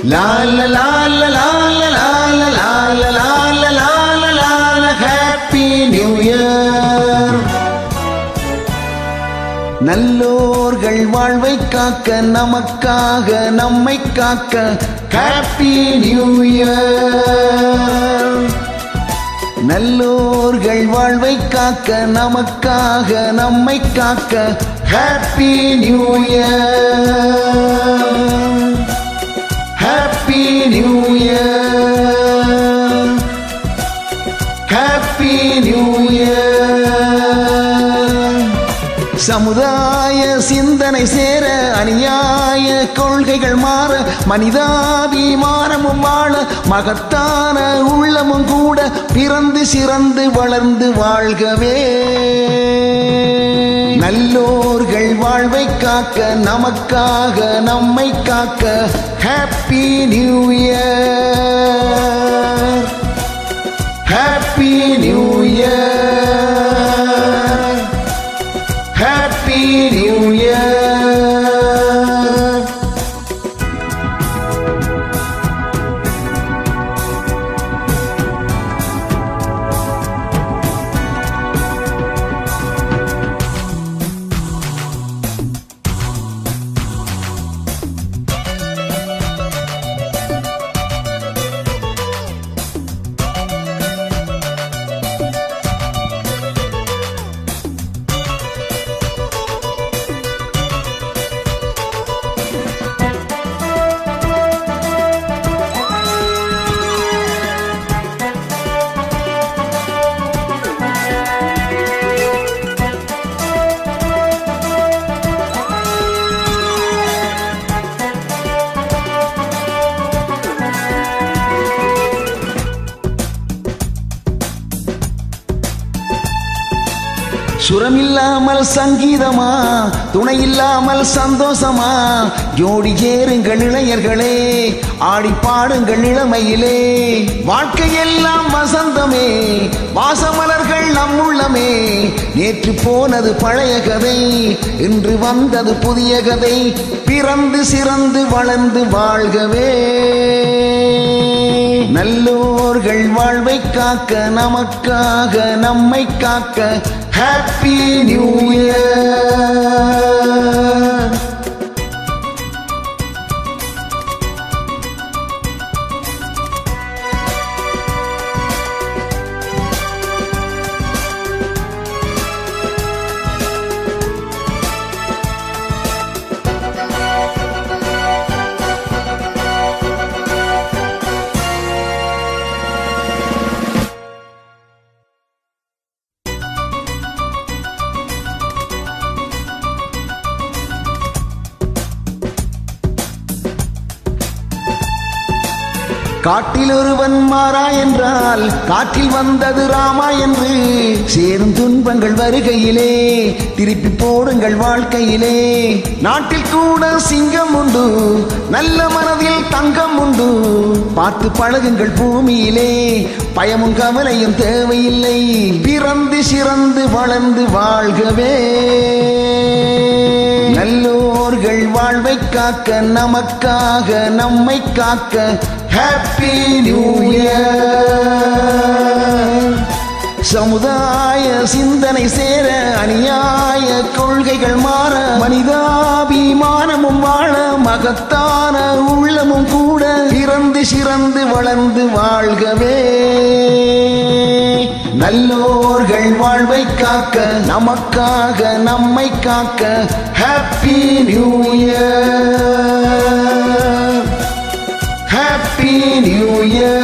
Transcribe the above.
லா லா லா லா லா லா லா லா லா லா லா லா லா லா லா ஹாப்பி நியூ இயர் நல்லோர்கள் வாழ்வை காக்க நமக்காக நம்மை காக்க ஹாப்பி நியூ இயர் நல்லோர்கள் வாழ்வை காக்க நமக்காக நம்மை காக்க happy new year happy new year happy new year சமுதாய சிந்தனை சேர அநியாய கொள்கைகள் மாற மனிதாபிமானமும் வாழ மகத்தான உள்ளமும் கூட பிறந்து சிறந்து வளர்ந்து வாழ்கவே நல்லோர்கள் வாழ்வை காக்க நமக்காக நம்மை காக்க happy new year happy new year happy new year சுரமில்லாமல் சங்கீதமா துணை இல்லாமல் சந்தோஷமா ஜோடி சேருங்கள் இளைஞர்களே ஆடி பாடுங்கள் இளமையிலே வாழ்க்கையெல்லாம் வசந்தமே வாசமலர்கள் நம் உள்ளமே நேற்று போனது பழைய கதை இன்று வந்தது புதிய கதை பிறந்து சிறந்து வளர்ந்து வாழ்கவே நல்லோர்கள் வாழ்வை காக்க நமக்காக நம்மை காக்க ஹாப்பி நியூ இயர் காட்டில் ஒருவன் மாறா என்றால் காற்றில் வந்தது ராமா என்று சேரும் துன்பங்கள் வருகையிலே திருப்பி போடுங்கள் வாழ்க்கையிலே நாட்டில் கூட சிங்கம் உண்டு நல்ல மனதில் தங்கம் உண்டு பார்த்து பழகுங்கள் பூமியிலே பயமும் கவலையும் தேவையில்லை பிறந்து சிறந்து வளர்ந்து வாழ்கவே நல்லோர்கள் வாழ்வை காக்க நமக்காக நம்மை காக்க ஹாப்பி நியூ இயர் சமுதாய சிந்தனை சேர அநியாய கொள்கைகள் மாற மனிதாபிமானமும் வாழ மகத்தான உள்ளமும் கூட பிறந்து சிறந்து வளர்ந்து வாழ்கவே நல்லோர்கள் வாழ்வை காக்க நமக்காக நம்மை காக்க happy new year happy new year